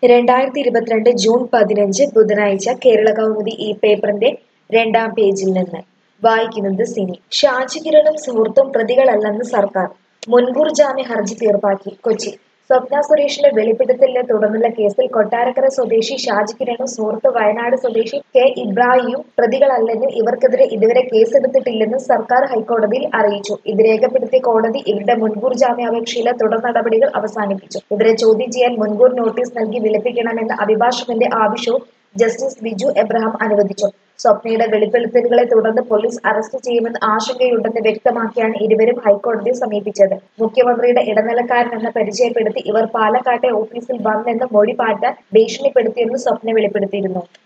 രണ്ടായിരത്തി ഇരുപത്തിരണ്ട് ജൂൺ പതിനഞ്ച് ബുധനാഴ്ച കേരള കൗമുദി ഈ പേപ്പറിന്റെ രണ്ടാം പേജിൽ നിന്ന് വായിക്കുന്നത് സിനി ഷാജി കിരണും സുഹൃത്തും പ്രതികളല്ലെന്ന് സർക്കാർ മുൻകൂർ ജാമ്യ ഹർജി തീർപ്പാക്കി കൊച്ചി സ്വപ്ന സുരേഷിന്റെ വെളിപ്പെടുത്തലിനെ തുടർന്നുള്ള കേസിൽ കൊട്ടാരക്കര സ്വദേശി ഷാജി കിരണും സുഹൃത്ത് വയനാട് സ്വദേശി കെ ഇബ്രാഹിയും പ്രതികളല്ലെന്നും ഇവർക്കെതിരെ ഇതുവരെ കേസെടുത്തിട്ടില്ലെന്നും സർക്കാർ ഹൈക്കോടതിയിൽ അറിയിച്ചു ഇത് രേഖപ്പെടുത്തിയ കോടതി ഇവരുടെ മുൻകൂർ ജാമ്യാപേക്ഷയിലെ തുടർ നടപടികൾ അവസാനിപ്പിച്ചു ഇവരെ ചോദ്യം ചെയ്യാൻ മുൻകൂർ നോട്ടീസ് നൽകി വിളിപ്പിക്കണമെന്ന അഭിഭാഷകന്റെ ആവശ്യവും ജസ്റ്റിസ് ബിജു എബ്രഹാം അനുവദിച്ചു സ്വപ്നയുടെ വെളിപ്പെടുത്തലുകളെ തുടർന്ന് പോലീസ് അറസ്റ്റ് ചെയ്യുമെന്ന് ആശങ്കയുണ്ടെന്ന് വ്യക്തമാക്കിയാണ് ഇരുവരും ഹൈക്കോടതിയെ സമീപിച്ചത് മുഖ്യമന്ത്രിയുടെ ഇടനിലക്കാരനെന്ന് പരിചയപ്പെടുത്തി ഇവർ പാലക്കാട്ടെ ഓഫീസിൽ വന്നെന്ന് മൊഴി മാറ്റാൻ ഭീഷണിപ്പെടുത്തിയെന്ന് സ്വപ്ന വെളിപ്പെടുത്തിയിരുന്നു